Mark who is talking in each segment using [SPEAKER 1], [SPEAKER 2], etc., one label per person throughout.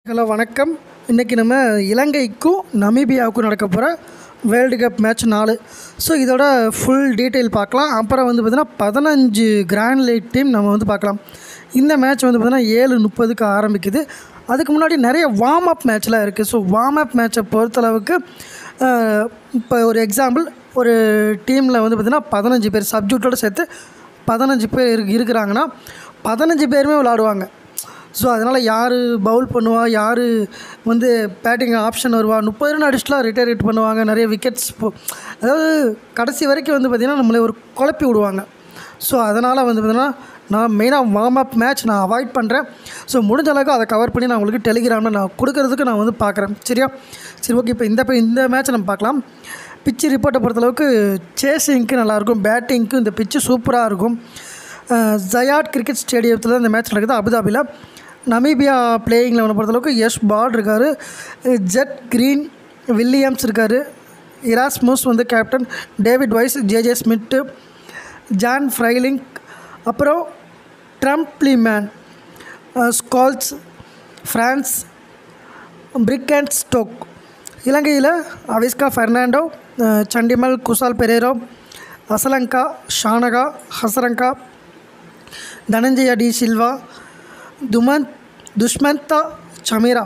[SPEAKER 1] hello வணக்கம் இன்றைக்கி நம்ம இலங்கைக்கும் நமீபியாவுக்கும் நடக்க போகிற வேர்ல்டு கப் மேட்ச் நாலு ஸோ இதோட ஃபுல் டீட்டெயில் பார்க்கலாம் அப்புறம் வந்து பார்த்திங்கன்னா பதினஞ்சு கிராண்ட் லீக் டீம் நம்ம வந்து பார்க்கலாம் இந்த மேட்ச் வந்து பார்த்திங்கன்னா ஏழு முப்பதுக்கு ஆரம்பிக்குது அதுக்கு முன்னாடி நிறைய வார்ம் அப் மேட்ச்லாம் இருக்குது ஸோ வார்ம் அப் மேட்சை பொறுத்தளவுக்கு இப்போ ஒரு எக்ஸாம்பிள் ஒரு டீமில் வந்து பார்த்திங்கன்னா பதினஞ்சு பேர் சப்ஜெக்டோடு சேர்த்து பதினஞ்சு பேர் இருக்கு இருக்கிறாங்கன்னா பதினஞ்சு பேருமே விளாடுவாங்க ஸோ அதனால் யார் பவுல் பண்ணுவா யார் வந்து பேட்டிங் ஆப்ஷன் வருவா முப்பது ரன் அடிச்சுலாம் ரிட்டையரேட் பண்ணுவாங்க நிறைய விக்கெட்ஸ் போ அதாவது கடைசி வரைக்கும் வந்து பார்த்திங்கன்னா நம்மளை ஒரு குழப்பி விடுவாங்க ஸோ அதனால் வந்து பார்த்திங்கன்னா நான் மெயினாக வார்ம் அப் மேட்ச் நான் அவாய்ட் பண்ணுறேன் ஸோ முடிஞ்ச அளவுக்கு அதை கவர் பண்ணி நான் உங்களுக்கு டெலிகிராமில் நான் கொடுக்கறதுக்கு நான் வந்து பார்க்குறேன் சரியா சரி ஓகே இப்போ இந்த இப்போ இந்த மேட்ச் நம்ம பார்க்கலாம் பிச்சு ரிப்போர்ட்டை பொறுத்தளவுக்கு சேசிங்க்கு நல்லாயிருக்கும் பேட்டிங்க்கு இந்த பிச்சு சூப்பராக இருக்கும் ஜயாட் கிரிக்கெட் ஸ்டேடியத்தில் இந்த மேட்ச் நடக்குது அபுதாபியில் நமீபியா பிளேயிங் லெவனை பொறுத்தளவுக்கு யஷ் பால் இருக்கார் ஜெட் க்ரீன் வில்லியம்ஸ் இருக்கார் இராஸ்மூஸ் வந்து captain David Wiese JJ Smit Jan Frylinck அப்புறம் ட்ரம்ப்லி மேன் ஸ்கால்ஸ் ஃப்ரான்ஸ் பிரிக் அண்ட் ஸ்டோக் இலங்கையில் அவிஸ்கா ஃபெர்னாண்டோ அஹ், சண்டிமல் குசால் பெரேரோ அசலங்கா ஷானகா ஹசரங்கா தனஞ்சய டி சில்வா துமந்த் துஷ்மந்தா சமீரா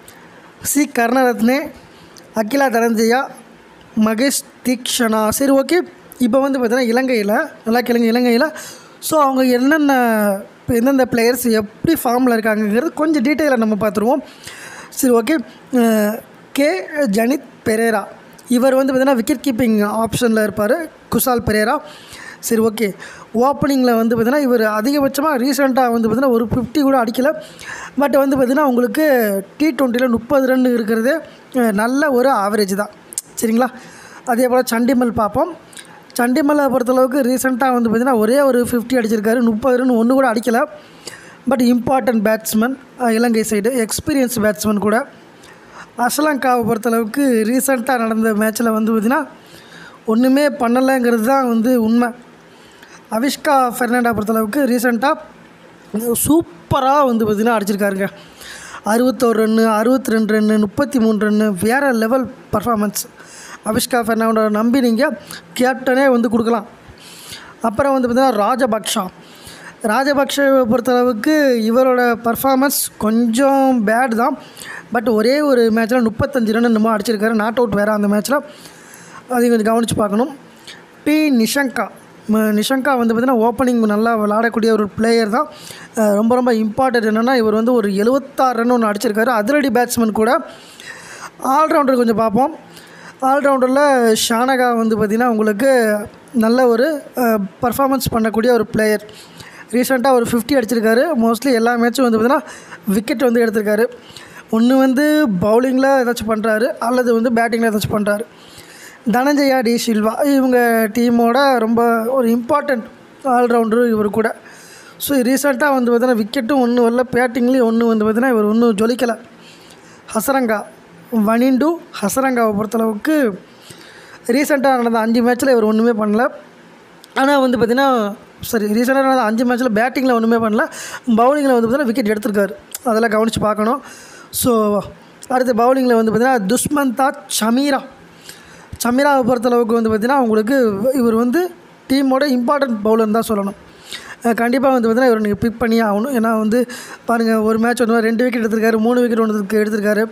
[SPEAKER 1] சி கருணரத்னே அகிலா தனஞ்சயா மகேஷ் தீக்ஷனா சரி ஓகே இப்போ வந்து பார்த்தீங்கன்னா இலங்கையில் நல்லா கேளுங்க இலங்கையில் ஸோ அவங்க என்னென்ன இப்போ எந்தெந்த பிளேயர்ஸ் எப்படி ஃபார்மில் இருக்காங்கங்கிறது கொஞ்சம் டீட்டெயிலாக நம்ம பார்த்துருவோம் சரி ஓகே கே ஜனித் பெரேரா இவர் வந்து பார்த்திங்கன்னா விக்கெட் கீப்பிங் ஆப்ஷனில் இருப்பார் குசால் பெரேரா சரி ஓகே ஓப்பனிங்கில் வந்து பார்த்திங்கன்னா இவர் அதிகபட்சமாக ரீசெண்டாக வந்து பார்த்திங்கன்னா ஒரு ஃபிஃப்டி கூட அடிக்கலை பட் வந்து பார்த்திங்கன்னா உங்களுக்கு டி ட்வெண்ட்டியில் முப்பது ரன் இருக்கிறது அஹ், நல்ல ஒரு ஆவரேஜ் தான் சரிங்களா அதே போல் சண்டிமல் பார்ப்போம் சண்டிமலை பொறுத்தளவுக்கு ரீசெண்டாக வந்து பார்த்திங்கன்னா ஒரே ஒரு ஃபிஃப்டி அடிச்சிருக்காரு முப்பது ரன் ஒன்று கூட அடிக்கலை பட் இம்பார்ட்டன்ட் பேட்ஸ்மேன் இலங்கை சைடு எக்ஸ்பீரியன்ஸ் பேட்ஸ்மேன் கூட அஸ்லங்காவை பொறுத்தளவுக்கு ரீசெண்டாக நடந்த மேட்ச்சில் வந்து பார்த்திங்கன்னா ஒன்றுமே பண்ணலைங்கிறது தான் வந்து உண்மை அவிஷ்கா ஃபெர்னாண்டா பொறுத்தளவுக்கு ரீசெண்டாக சூப்பராக வந்து பார்த்திங்கன்னா அடிச்சிருக்காருங்க அறுபத்தோரு ரன்னு அறுபத்தி ரெண்டு ரன்னு முப்பத்தி மூணு ரன்னு வேறு லெவல் பர்ஃபார்மன்ஸ் அவிஷ்கா ஃபெர்னாண்டோ நம்பி நீங்கள் கேப்டனே வந்து கொடுக்கலாம் அப்புறம் வந்து பார்த்திங்கன்னா ராஜபக்ஷா ராஜபக்ஷவை பொறுத்தளவுக்கு இவரோட பர்ஃபார்மன்ஸ் கொஞ்சம் பேட் தான் பட் ஒரே ஒரு மேட்ச்சில் முப்பத்தஞ்சு ரன் என்னமோ அடிச்சிருக்காரு நாட் அவுட் வேறு அந்த மேட்ச்சில் அதையும் கொஞ்சம் கவனித்து பார்க்கணும் பி நிஷங்கா ம- நிஷங்கா வந்து பார்த்திங்கன்னா ஓப்பனிங் நல்லா விளாடக்கூடிய ஒரு பிளேயர் தான் அஹ் ரொம்ப ரொம்ப இம்பார்ட்டன்ட் என்னென்னா இவர் வந்து ஒரு எழுபத்தாறு ரன் ஒன்று அடிச்சிருக்காரு அதிரடி பேட்ஸ்மேன் கூட ஆல்ரவுண்டர் கொஞ்சம் பார்ப்போம் ஆல்ரவுண்டரில் ஷானகா வந்து பார்த்திங்கன்னா உங்களுக்கு நல்ல ஒரு பர்ஃபார்மன்ஸ் பண்ணக்கூடிய ஒரு பிளேயர் ரீசெண்டாக ஒரு ஃபிஃப்டி அடிச்சிருக்காரு மோஸ்ட்லி எல்லா மேட்சும் வந்து பார்த்திங்கன்னா விக்கெட் வந்து எடுத்திருக்காரு ஒன்று வந்து பவுலிங்கில் ஏதாச்சும் பண்ணுறாரு அல்லது வந்து பேட்டிங்கில் ஏதாச்சும் பண்ணுறாரு தனஞ்சயா டி சில்வா இவங்க டீமோட ரொம்ப ஒரு இம்பார்ட்டண்ட் ஆல்ரவுண்டரு இவர் கூட ஸோ ரீசெண்டாக வந்து பார்த்தீங்கன்னா விக்கெட்டும் ஒன்றும் வரல பேட்டிங்லேயும் ஒன்றும் வந்து பார்த்தீங்கன்னா இவர் ஒன்றும் ஜொலிக்கலை ஹசரங்கா வனிண்டு ஹசரங்காவை பொறுத்தளவுக்கு ரீசெண்டாக நடந்த அஞ்சு மேட்ச்சில் இவர் ஒன்றுமே பண்ணல ஆனால் வந்து பார்த்திங்கன்னா சரி ரீசெண்டாக நடந்த அஞ்சு மேட்ச்சில் பேட்டிங்கில் ஒன்றுமே பண்ணல பவுலிங்கில் வந்து பார்த்திங்கன்னா விக்கெட் எடுத்திருக்காரு அதெல்லாம் கவனித்து பார்க்கணும் ஸோ அடுத்து பவுலிங்கில் வந்து பார்த்திங்கன்னா துஷ்மந்தா சமீரா சமீராவை பொறுத்தளவுக்கு வந்து பார்த்திங்கன்னா உங்களுக்கு இவர் வந்து டீமோட இம்பார்ட்டன்ட் பவுலர் தான் சொல்லணும் கண்டிப்பாக வந்து பார்த்தீங்கன்னா இவர் நீங்கள் பிக் பண்ணியே ஆகணும் ஏன்னா வந்து பாருங்கள் ஒரு மேட்ச் வந்து ரெண்டு விக்கெட் எடுத்திருக்காரு மூணு விக்கெட் ஒன்று எடுத்திருக்காரு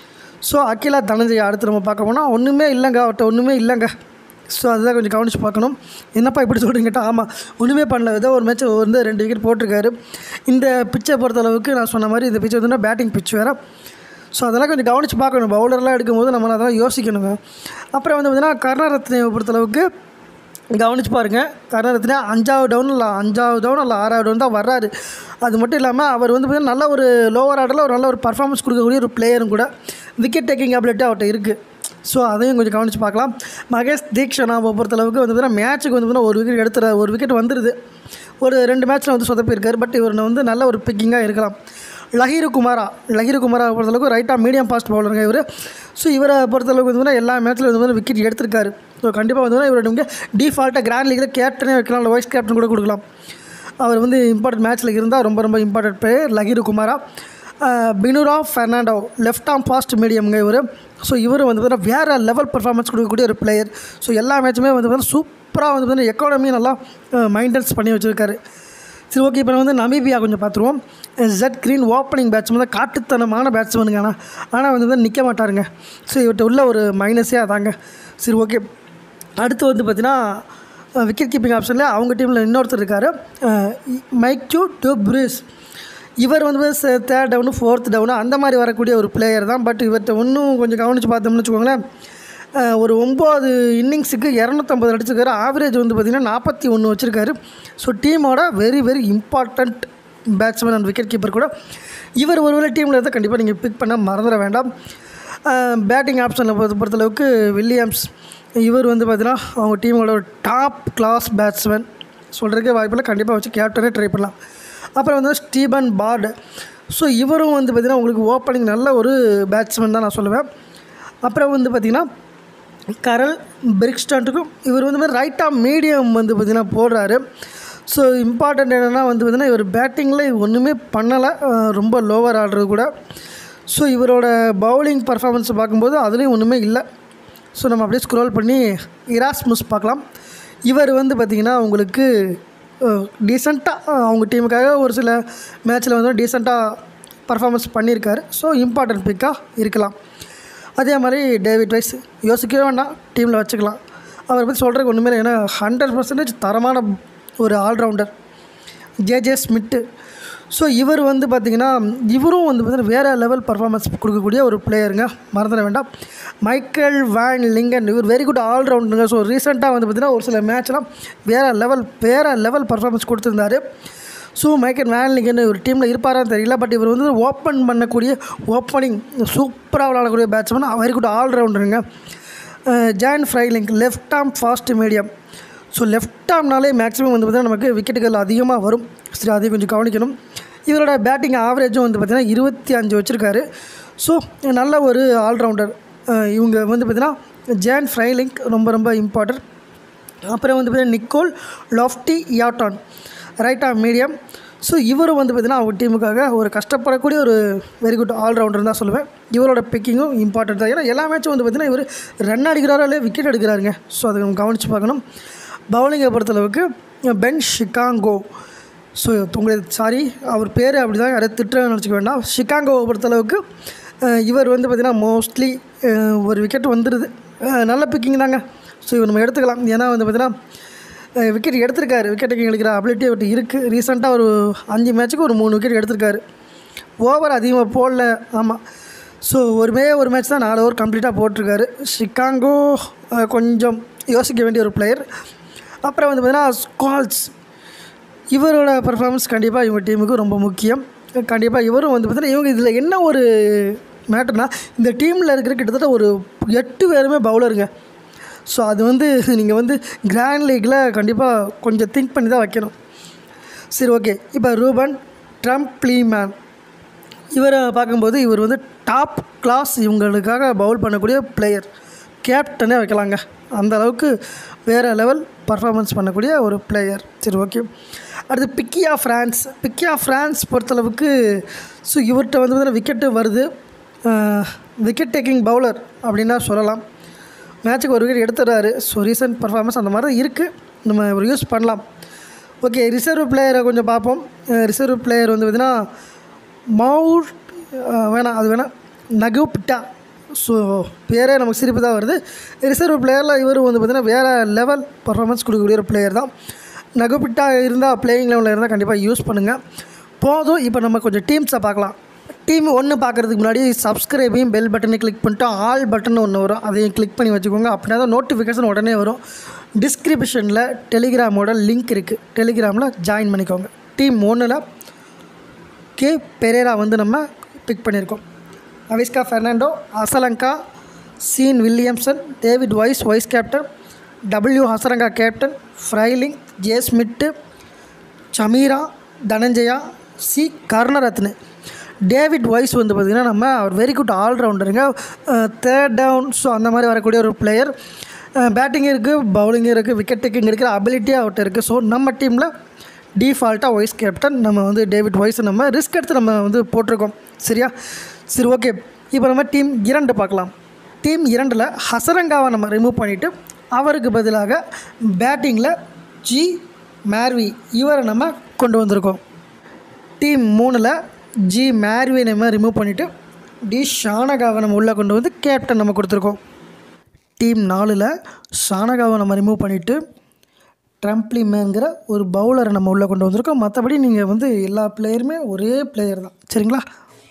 [SPEAKER 1] ஸோ அகிலா தனஞ்சயா அடுத்து நம்ம பார்க்க போனால் ஒன்றுமே இல்லைங்க அவர்கிட்ட ஒன்றுமே இல்லைங்க ஸோ அதுதான் கொஞ்சம் கவனித்து பார்க்கணும் என்னப்பா இப்படி சொல்கிறீங்க கேட்டால் ஆமாம் ஒன்றுமே பண்ணல ஏதோ ஒரு மேட்ச் வந்து ரெண்டு விக்கெட் போட்டிருக்காரு இந்த பிச்சை பொறுத்தளவுக்கு நான் சொன்ன மாதிரி இந்த பிச்சை வந்து பேட்டிங் பிச் வேறு ஸோ அதெல்லாம் கொஞ்சம் கவனித்து பார்க்கணும் பவுலர்லாம் எடுக்கும்போது நம்ம அதெல்லாம் யோசிக்கணுங்க அப்புறம் வந்து பார்த்திங்கன்னா கருணாரத்னவை பொறுத்தளவுக்கு கவனிச்சு பாருங்கள் கருணாரத்னா அஞ்சாவது டவுன் இல்லை அஞ்சாவது டவுன் இல்லை ஆறாவது டவுன் தான் வர்றாரு அது மட்டும் இல்லாமல் அவர் வந்து பார்த்திங்கன்னா நல்ல ஒரு லோவர் ஆர்டரில் ஒரு நல்ல ஒரு பர்ஃபார்மன்ஸ் கொடுக்கக்கூடிய ஒரு பிளேயரும் கூட விக்கெட் டேக்கிங் அபிலிட்டி அவர்கிட்ட இருக்குது ஸோ அதையும் கொஞ்சம் கவனித்து பார்க்கலாம் மகேஷ் தீக்ஷனாவை பொறுத்தளவுக்கு வந்து பார்த்திங்கன்னா மேட்ச்சுக்கு வந்து பார்த்திங்கன்னா ஒரு விக்கெட் எடுத்துற ஒரு விக்கெட் வந்துடுது ஒரு ரெண்டு மேட்ச்சில் வந்து சொதப்பியிருக்காரு பட் இவர் வந்து நல்ல ஒரு பிக்கிங்காக இருக்கலாம் லஹீரு குமாரா லஹீரு குமாரா பொறுத்தளவுக்கு ரைட்டாக மீடியம் ஃபாஸ்ட் பவுலருங்க இவர் ஸோ இவரை பொறுத்தளவுக்கு வந்து பார்த்தீங்கன்னா எல்லா மேட்ச்சில் வந்து பார்த்தீங்கன்னா விக்கெட் எடுத்திருக்காரு ஸோ கண்டிப்பாக வந்து இவரோட நீங்கள் டிஃபால்ட்டாக கிராண்ட் லீக்கில் கேப்டனே வைக்கலாம் இல்லை வைஸ் கேப்டன் கூட கொடுக்கலாம் அவர் வந்து இம்பார்ட்டன்ட் மேட்ச்சில் இருந்தால் ரொம்ப ரொம்ப important player Lahiru Kumara Binura Fernando left arm fast மீடியம்ங்க இவர் ஸோ இவர் வந்து பார்த்தீங்கன்னா வேறு லெவல் பர்ஃபார்மன்ஸ் கொடுக்கக்கூடிய ஒரு பிளேயர் ஸோ எல்லா மேட்சுமே வந்து பார்த்தீங்கன்னா சூப்பராக வந்து பார்த்தீங்கன்னா எக்கானமி நல்லா மெயின்டெனன்ஸ் பண்ணி வச்சுருக்காரு சரி ஓகே இப்போ வந்து நமீபியா கொஞ்சம் பார்த்துருவோம் ஜெட் க்ரீன் ஓப்பனிங் பேட்ஸ்மேன் தான் காட்டுத்தனமான பேட்ஸ்மேனுங்க ஆனால் ஆனால் வந்து வந்து நிற்க மாட்டாருங்க ஸோ இவர்கிட்ட உள்ள ஒரு மைனஸே அதாங்க சரி ஓகே அடுத்து வந்து பார்த்தீங்கன்னா விக்கெட் கீப்பிங் ஆப்ஷனில் அவங்க டீமில் இன்னொருத்தர் இருக்கார் மைக்யூ டு ப்ரூஸ் இவர் வந்து தேர்ட் டவுனு ஃபோர்த் டவுனு அந்த மாதிரி வரக்கூடிய ஒரு பிளேயர் தான் பட் இவர்கிட்ட இன்னும் கொஞ்சம் கவனித்து பார்த்தோம்னு வச்சுக்கோங்களேன் அஹ் ஒரு ஒம்பது இன்னிங்ஸுக்கு இரநூத்தம்பது அடிச்சிருக்காரு ஆவரேஜ் வந்து பார்த்திங்கன்னா நாற்பத்தி ஒன்று வச்சுருக்காரு ஸோ டீமோட very very important batsman and wicket keeper கூட இவர் ஒருவேளை டீமில் இருந்தால் கண்டிப்பாக நீங்கள் பிக் பண்ண மறந்துட வேண்டாம் பேட்டிங் ஆப்ஷனில் பொறுத்த பொறுத்தளவுக்கு வில்லியம்ஸ் இவர் வந்து பார்த்தீங்கன்னா அவங்க டீமோட ஒரு டாப் கிளாஸ் பேட்ஸ்மேன் சொல்கிறதுக்கே வாய்ப்பில்லை கண்டிப்பாக வச்சு கேப்டனே ட்ரை பண்ணலாம் அப்புறம் வந்து ஸ்டீபன் பார்டு ஸோ இவரும் வந்து பார்த்திங்கன்னா உங்களுக்கு ஓப்பனிங் நல்ல ஒரு பேட்ஸ்மேன் தான் நான் சொல்லுவேன் அப்புறம் வந்து பார்த்திங்கன்னா கரல் பிரிக்ஸ்டாண்ட்டுக்கும் இவர் வந்து ரைட்டாக மீடியம் வந்து பார்த்திங்கன்னா போடுறாரு ஸோ இம்பார்ட்டண்ட் என்னென்னா வந்து பார்த்திங்கன்னா இவர் பேட்டிங்கில் ஒன்றுமே பண்ணலை அஹ் ரொம்ப லோவர் ஆடுறது கூட ஸோ இவரோட பவுலிங் பர்ஃபார்மன்ஸை பார்க்கும்போது அதுலேயும் ஒன்றுமே இல்லை ஸோ நம்ம அப்படியே ஸ்க்ரோல் பண்ணி இராஸ்முஸ் பார்க்கலாம் இவர் வந்து பார்த்திங்கன்னா உங்களுக்கு டீசெண்டாக அவங்க டீமுக்காக ஒரு சில மேட்ச்சில் வந்து டீசெண்டாக பர்ஃபார்மன்ஸ் பண்ணியிருக்காரு ஸோ இம்பார்ட்டன்ட் பிக்காக இருக்கலாம் அதே மாதிரி டேவிட் வைஸ் யோசிக்கவே வேண்டாம் டீமில் வச்சுக்கலாம் அவரை பற்றி சொல்கிறதுக்கு ஒன்றுமே இல்லை ஏன்னா ஹண்ட்ரட் பர்சன்டேஜ் தரமான ஒரு ஆல்ரவுண்டர் ஜேஜே ஸ்மிட்டு ஸோ இவர் வந்து பார்த்திங்கன்னா இவரும் வந்து பார்த்திங்கன்னா வேறு லெவல் பர்ஃபார்மன்ஸ் கொடுக்கக்கூடிய ஒரு பிளேயருங்க மறந்துட வேண்டாம் மைக்கேல் வேன் லிங்கன் இவர் வெரி குட் ஆல்ரவுண்டுங்க ஸோ ரீசெண்டாக வந்து பார்த்திங்கன்னா ஒரு சில மேட்ச்லாம் வேறு லெவல் வேறு லெவல் பர்ஃபார்மன்ஸ் கொடுத்துருந்தாரு ஸோ மைக்கேல் வேன் லிங்கன் ஒரு டீமில் இருப்பாரான்னு தெரியல பட் இவர் வந்து ஓப்பன் பண்ணக்கூடிய ஓப்பனிங் சூப்பராக விளாடக்கூடிய பேட்ஸ்மேன் வெரி குட் ஆல்ரவுண்டருங்க Jan Frylinck left arm fast medium so left ஆம்னாலே மேக்ஸிமம் வந்து பார்த்திங்கன்னா நமக்கு விக்கெட்டுகள் அதிகமாக வரும் சரி அதையும் கொஞ்சம் கவனிக்கணும் இவரோட பேட்டிங் ஆவரேஜும் வந்து பார்த்திங்கன்னா இருபத்தி அஞ்சு வச்சுருக்காரு ஸோ நல்ல ஒரு ஆல்ரவுண்டர் இவங்க வந்து பார்த்திங்கன்னா ஜான் ஃப்ரைலிங் ரொம்ப ரொம்ப இம்பார்ட்டன்ட் அப்புறம் வந்து பார்த்திங்கன்னா Nicol Loftie Eaton right arm medium so இவரும் வந்து பார்த்திங்கன்னா அவங்க டீமுக்காக ஒரு கஷ்டப்படக்கூடிய ஒரு வெரி குட் ஆல்ரவுண்டர் தான் சொல்லுவேன் இவரோட பிக்கிங்கும் இம்பார்ட்டன்ட் தான் ஏன்னா எல்லா மேட்சும் வந்து பார்த்திங்கன்னா இவர் ரன் அடிக்கிறாரோ இல்லையா விக்கெட் எடுக்கிறாருங்க ஸோ அதை நம்ம கவனித்து பார்க்கணும் பவுலிங்கை பொறுத்தளவுக்கு பென் ஷிகாங்கோ ஸோ உங்களுக்கு சாரி அவர் பேர் அப்படி தான் யாரும் திட்டுறேன்னு நினச்சிக்க வேண்டாம் ஷிகாங்கோவை பொறுத்தளவுக்கு அஹ், இவர் வந்து பார்த்திங்கன்னா மோஸ்ட்லி ஒரு விக்கெட் வந்துடுது அஹ், நல்ல பிக்கிங் தாங்க ஸோ இவர் நம்ம எடுத்துக்கலாம் ஏன்னா வந்து பார்த்திங்கன்னா விக்கெட் எடுத்திருக்காரு விக்கெட் டேக்கிங் எடுக்கிற அபிலிட்டி அவர்கிட்ட இருக்குது ரீசெண்டாக ஒரு அஞ்சு மேட்ச்சுக்கு ஒரு மூணு விக்கெட் எடுத்திருக்காரு ஓவர் அதிகமாக போடல ஆமாம் ஸோ ஒருமே ஒரு மேட்ச் தான் நாலு ஓவர் கம்ப்ளீட்டாக போட்டிருக்காரு ஷிகாங்கோ அஹ், கொஞ்சம் யோசிக்க வேண்டிய ஒரு பிளேயர் அப்புறம் வந்து பார்த்திங்கன்னா ஸ்குவால்ஸ் இவரோட பர்ஃபார்மன்ஸ் கண்டிப்பாக இவங்க டீமுக்கு ரொம்ப முக்கியம் கண்டிப்பாக இவரும் வந்து பார்த்தீங்கன்னா இவங்க இதில் என்ன ஒரு மேட்டர்னா இந்த டீமில் இருக்கிற கிட்டத்தட்ட ஒரு எட்டு பேருமே பவுலருங்க ஸோ அது வந்து நீங்கள் வந்து கிராண்ட் லீக்கில் கண்டிப்பாக கொஞ்சம் திங்க் பண்ணி தான் வைக்கணும் சரி ஓகே இப்போ ரூபன் ட்ரம்ப்ளீமேன் இவரை பார்க்கும்போது இவர் வந்து டாப் கிளாஸ் இவங்களுக்காக பவுல் பண்ணக்கூடிய பிளேயர் கேப்டனே வைக்கலாங்க அந்த அளவுக்கு வேறு லெவல் பர்ஃபார்மன்ஸ் பண்ணக்கூடிய ஒரு பிளேயர் சரி ஓகே அடுத்து பிக்கியா ஃப்ரான்ஸ் பிக்கியா ஃப்ரான்ஸ் பொறுத்தளவுக்கு ஸோ இவர்கிட்ட வந்து பார்த்தீங்கன்னா விக்கெட்டு வருது விக்கெட் டேக்கிங் பவுலர் அப்படின்னா சொல்லலாம் மேட்ச்சுக்கு ஒரு விக்கெட் எடுத்துடுறாரு ஸோ ரீசன்ட் பர்ஃபார்மன்ஸ் அந்த மாதிரி தான் இருக்குது நம்ம ஒரு யூஸ் பண்ணலாம் ஓகே ரிசர்வ் பிளேயரை கொஞ்சம் பார்ப்போம் ரிசர்வ் பிளேயர் வந்து பார்த்திங்கன்னா மவுட் வேணாம் அது வேணாம் நகுப்டா ஸோ பேரே நமக்கு சிரிப்பு தான் வருது ரிசர்வ் பிளேயரில் இவர் வந்து பார்த்திங்கன்னா வேறு லெவல் பர்ஃபார்மன்ஸ் கொடுக்கக்கூடிய ஒரு பிளேயர் தான் நகுபிட்டா இருந்தால் பிளேயிங் லெவலில் இருந்தால் கண்டிப்பாக யூஸ் பண்ணுங்கள் போதும் இப்போ நம்ம கொஞ்சம் டீம்ஸை பார்க்கலாம் டீம் ஒன்று பார்க்குறதுக்கு முன்னாடி சப்ஸ்கிரைபையும் பெல் பட்டனை கிளிக் பண்ணிட்டு ஆல் பட்டன் ஒன்று வரும் அதையும் கிளிக் பண்ணி வச்சுக்கோங்க அப்படின்னா தான் நோட்டிஃபிகேஷன் உடனே வரும் டிஸ்கிரிப்ஷனில் டெலிகிராமோட லிங்க் இருக்குது டெலிகிராமில் ஜாயின் பண்ணிக்கோங்க டீம் ஒன்றில் கே பெரேரா வந்து நம்ம பிக் பண்ணியிருக்கோம் Avishka Fernando Asalanka Sean Williamson David Wiese Wiese captain W Hasaranga captain Frylinck J Smit Chameera Dananjaya C Karunaratne David Wiese வந்து பார்த்திங்கன்னா நம்ம அவர் வெரி குட் ஆல்ரவுண்டருங்க தேர்ட் டவுன் ஸோ அந்த மாதிரி வரக்கூடிய ஒரு பிளேயர் பேட்டிங் இருக்குது பவுலிங் இருக்குது விக்கெட் டேக்கிங் இருக்கிற அபிலிட்டி அவர்கிட்ட இருக்குது ஸோ நம்ம டீமில் டிஃபால்ட்டாக வைஸ் கேப்டன் நம்ம வந்து டேவிட் வைஸ் நம்ம ரிஸ்க் எடுத்து நம்ம வந்து போட்டிருக்கோம் சரியா சரி ஓகே இப்போ நம்ம டீம் இரண்டு பார்க்கலாம் டீம் இரண்டில் ஹசரங்காவை நம்ம ரிமூவ் பண்ணிவிட்டு அவருக்கு பதிலாக பேட்டிங்கில் ஜி மேர்வி இவரை நம்ம கொண்டு வந்திருக்கோம் டீம் மூணில் ஜி மேர்வியை நம்ம ரிமூவ் பண்ணிவிட்டு டி ஷானகாவை நம்ம உள்ளே கொண்டு வந்து கேப்டன் நம்ம கொடுத்துருக்கோம் டீம் நாலில் ஷானகாவை நம்ம ரிமூவ் பண்ணிவிட்டு ட்ரம்ப்ளிமேங்கிற ஒரு பவுலரை நம்ம உள்ளே கொண்டு வந்திருக்கோம் மற்றபடி நீங்கள் வந்து எல்லா பிளேயருமே ஒரே பிளேயர் தான் சரிங்களா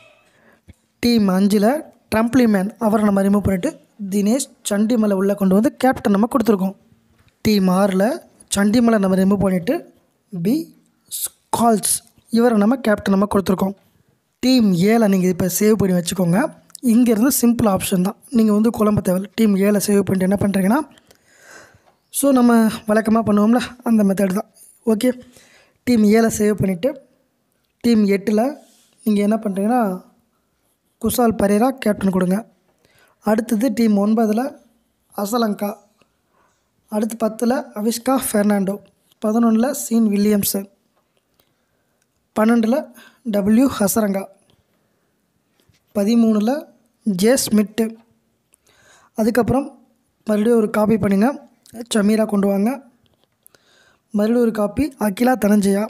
[SPEAKER 1] டீம் அஞ்சில் ட்ரம்ப்ளிமேன் அவரை நம்ம ரிமூவ் பண்ணிவிட்டு தினேஷ் சண்டிமலை உள்ளே கொண்டு வந்து கேப்டன் நம்ம கொடுத்துருக்கோம் டீம் ஆறில் சண்டிமலை நம்ம ரிமூவ் பண்ணிவிட்டு பி ஸ்கால்ஸ் இவரை நம்ம கேப்டன் நம்ம கொடுத்துருக்கோம் டீம் ஏழை நீங்கள் இப்போ சேவ் பண்ணி வச்சுக்கோங்க இங்கேருந்து சிம்பிள் ஆப்ஷன் தான் நீங்கள் வந்து குழம்ப தேவையில்ல டீம் ஏழை சேவ் பண்ணிட்டு என்ன பண்ணுறீங்கன்னா ஸோ நம்ம வழக்கமாக பண்ணுவோம்ல அந்த மெத்தட் தான் ஓகே டீம் ஏழை சேவ் பண்ணிவிட்டு டீம் எட்டில் நீங்கள் என்ன பண்ணுறீங்கன்னா குஷால் பரேரா கேப்டன் கொடுங்க அடுத்தது டீம் ஒன்பதில் அசலங்கா அடுத்து பத்தில் அவிஷ்கா ஃபெர்னாண்டோ பதினொன்றில் சீன் வில்லியம்சன் பன்னெண்டில் டபிள்யூ ஹசரங்கா பதிமூணில் ஜே ஸ்மிட்டு அதுக்கப்புறம் மறுபடியும் ஒரு காப்பி பண்ணுங்க சமீரா கொண்டு வாங்க மறுபடியும் ஒரு copy Akila Dananjaya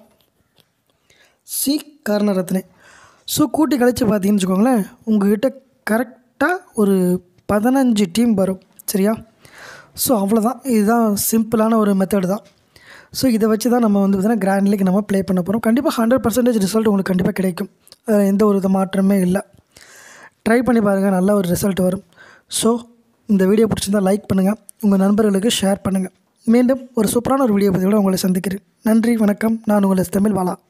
[SPEAKER 1] C Karunaratne so கூட்டி கழித்து பார்த்தீங்கன்னு வச்சுக்கோங்களேன் உங்ககிட்ட கரெக்டாக ஒரு பதினஞ்சு டீம் வரும் சரியா ஸோ அவ்வளோதான் இதுதான் சிம்பிளான ஒரு மெத்தட் தான் ஸோ இதை வச்சு தான் நம்ம வந்து பார்த்தீங்கன்னா கிராண்ட் லீக் நம்ம ப்ளே பண்ண போகிறோம் கண்டிப்பாக ஹண்ட்ரட் பர்சன்டேஜ் ரிசல்ட் உங்களுக்கு கண்டிப்பாக கிடைக்கும் அதில் எந்த ஒரு இது மாற்றமே இல்லை ட்ரை பண்ணி பாருங்கள் நல்ல ஒரு ரிசல்ட் வரும் ஸோ இந்த வீடியோ பிடிச்சிருந்தால் லைக் பண்ணுங்கள் உங்கள் நண்பர்களுக்கு ஷேர் பண்ணுங்கள் மீண்டும் ஒரு சூப்பரான ஒரு வீடியோ பதிவோட உங்களை சந்திக்கிறேன் நன்றி வணக்கம் நான் உங்கள் எஸ் தமிழ் வாலா